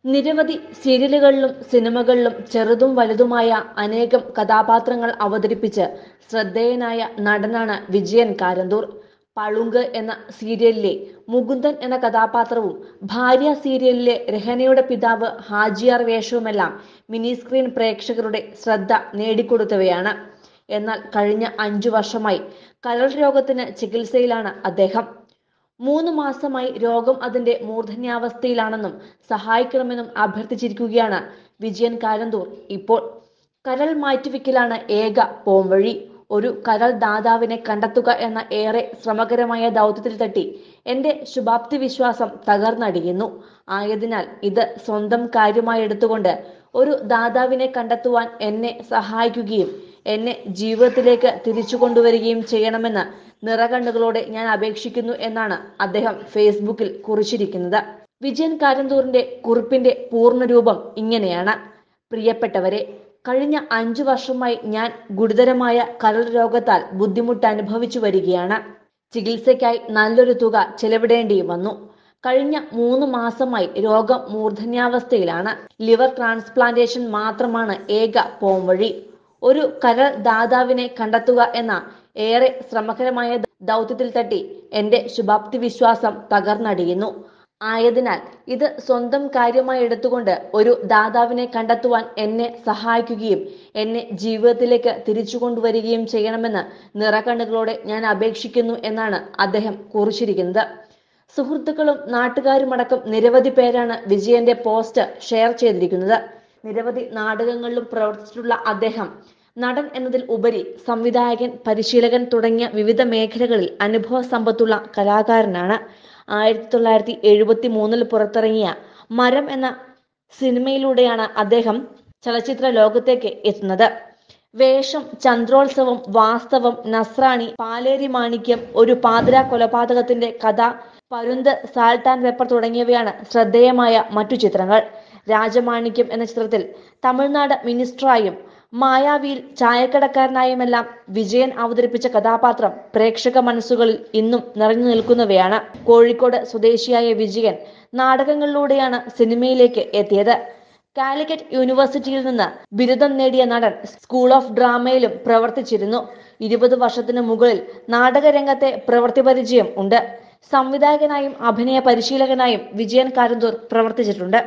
നിരവധി സീരിയലുകളിലും സിനിമകളിലും ചെറുതും വലുതുമായ അനേകം കഥാപാത്രങ്ങൾ അവതരിപ്പിച്ച് ശ്രദ്ധേയനായ നടനാണ് വിജയൻ കാരന്തൂർ പളുങ്ക് എന്ന സീരിയലിലെ മുകുന്ദൻ എന്ന കഥാപാത്രവും ഭാര്യ സീരിയലിലെ രഹനയുടെ പിതാവ് ഹാജിയാർ വേഷവുമെല്ലാം മിനി സ്ക്രീൻ പ്രേക്ഷകരുടെ ശ്രദ്ധ നേടിക്കൊടുത്തവയാണ് എന്നാൽ കഴിഞ്ഞ അഞ്ചു വർഷമായി കരൾ രോഗത്തിന് ചികിത്സയിലാണ് അദ്ദേഹം മൂന്ന് മാസമായി രോഗം അതിന്റെ മൂർധന്യാവസ്ഥയിലാണെന്നും സഹായിക്കണമെന്നും അഭ്യർത്ഥിച്ചിരിക്കുകയാണ് വിജയൻ കാരന്തൂർ ഇപ്പോൾ കരൾ മാറ്റിവെക്കലാണ് ഏക പോംവഴി ഒരു കരൾ ദാതാവിനെ കണ്ടെത്തുക എന്ന ഏറെ ശ്രമകരമായ ദൗത്യത്തിൽ തട്ടി എന്റെ ശുഭാപ്തി വിശ്വാസം തകർന്നടിയുന്നു ആയതിനാൽ ഇത് സ്വന്തം കാര്യമായി എടുത്തുകൊണ്ട് ഒരു ദാതാവിനെ കണ്ടെത്തുവാൻ എന്നെ സഹായിക്കുകയും എന്നെ ജീവിതത്തിലേക്ക് തിരിച്ചു കൊണ്ടുവരികയും ചെയ്യണമെന്ന് നിറകണ്ണുകളോടെ ഞാൻ അപേക്ഷിക്കുന്നു എന്നാണ് അദ്ദേഹം ഫേസ്ബുക്കിൽ കുറിച്ചിരിക്കുന്നത് വിജയൻ കാരന്തൂറിന്റെ കുറിപ്പിന്റെ പൂർണ്ണരൂപം ഇങ്ങനെയാണ് പ്രിയപ്പെട്ടവരെ കഴിഞ്ഞ അഞ്ചു വർഷമായി ഞാൻ ഗുരുതരമായ കരൾ രോഗത്താൽ ബുദ്ധിമുട്ട് അനുഭവിച്ചു വരികയാണ് ചികിത്സയ്ക്കായി നല്ലൊരു തുക ചെലവിടേണ്ടി വന്നു കഴിഞ്ഞ മൂന്ന് മാസമായി രോഗം മൂർധന്യാവസ്ഥയിലാണ് ലിവർ ട്രാൻസ്പ്ലാന്റേഷൻ മാത്രമാണ് ഏക പോംവഴി ഒരു കരൾ ദാതാവിനെ കണ്ടെത്തുക എന്ന ഏറെ ശ്രമകരമായ ദൗത്യത്തിൽ തട്ടി എന്റെ ശുഭാപ്തി വിശ്വാസം തകർന്നടിയുന്നു ആയതിനാൽ ഇത് സ്വന്തം കാര്യമായി എടുത്തുകൊണ്ട് ഒരു ദാതാവിനെ കണ്ടെത്തുവാൻ എന്നെ സഹായിക്കുകയും എന്നെ ജീവിതത്തിലേക്ക് തിരിച്ചു കൊണ്ടുവരികയും ചെയ്യണമെന്ന് നിറകണ്ണുകളോടെ ഞാൻ അപേക്ഷിക്കുന്നു എന്നാണ് അദ്ദേഹം കുറിച്ചിരിക്കുന്നത് സുഹൃത്തുക്കളും നാട്ടുകാരുമടക്കം നിരവധി പേരാണ് വിജയന്റെ പോസ്റ്റ് ഷെയർ ചെയ്തിരിക്കുന്നത് നിരവധി നാടകങ്ങളിലും പ്രവർത്തിച്ചിട്ടുള്ള അദ്ദേഹം നടൻ എന്നതിൽ ഉപരി സംവിധായകൻ പരിശീലകൻ തുടങ്ങിയ വിവിധ മേഖലകളിൽ അനുഭവ സമ്പത്തുള്ള കലാകാരനാണ് ആയിരത്തി തൊള്ളായിരത്തി എഴുപത്തി മൂന്നിൽ പുറത്തിറങ്ങിയ മരം എന്ന സിനിമയിലൂടെയാണ് അദ്ദേഹം ചലച്ചിത്ര ലോകത്തേക്ക് എത്തുന്നത് വേഷം ചന്ദ്രോത്സവം വാസ്തവം നസ്രാണി പാലേരി മാണിക്യം ഒരു പാതിര കൊലപാതകത്തിന്റെ കഥ പരുന്ത് സാൾട്ട് ആൻഡ് പെപ്പർ തുടങ്ങിയവയാണ് ശ്രദ്ധേയമായ മറ്റു ചിത്രങ്ങൾ രാജമാണിക്യം എന്ന ചിത്രത്തിൽ തമിഴ്നാട് മിനിസ്റ്ററായും മായാവിയിൽ ചായക്കടക്കാരനായുമെല്ലാം വിജയൻ അവതരിപ്പിച്ച കഥാപാത്രം പ്രേക്ഷക മനസ്സുകളിൽ ഇന്നും നിറഞ്ഞു നിൽക്കുന്നവയാണ് കോഴിക്കോട് സ്വദേശിയായ വിജയൻ നാടകങ്ങളിലൂടെയാണ് സിനിമയിലേക്ക് എത്തിയത് കാലിക്കറ്റ് യൂണിവേഴ്സിറ്റിയിൽ നിന്ന് ബിരുദം നേടിയ നടൻ സ്കൂൾ ഓഫ് ഡ്രാമയിലും പ്രവർത്തിച്ചിരുന്നു ഇരുപത് വർഷത്തിനു മുകളിൽ നാടകരംഗത്തെ പ്രവൃത്തി പരിചയം ഉണ്ട് സംവിധായകനായും അഭിനയ പരിശീലകനായും വിജയൻ കാരന്തൂർ പ്രവർത്തിച്ചിട്ടുണ്ട്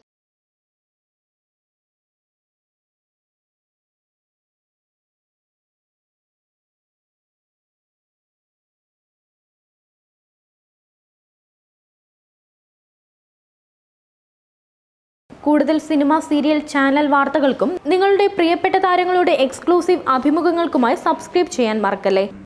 കൂടുതൽ സിനിമ സീരിയൽ ചാനൽ വാർത്തകൾക്കും നിങ്ങളുടെ പ്രിയപ്പെട്ട താരങ്ങളുടെ എക്സ്ക്ലൂസീവ് അഭിമുഖങ്ങൾക്കുമായി സബ്സ്ക്രൈബ് ചെയ്യാൻ മറക്കല്ലേ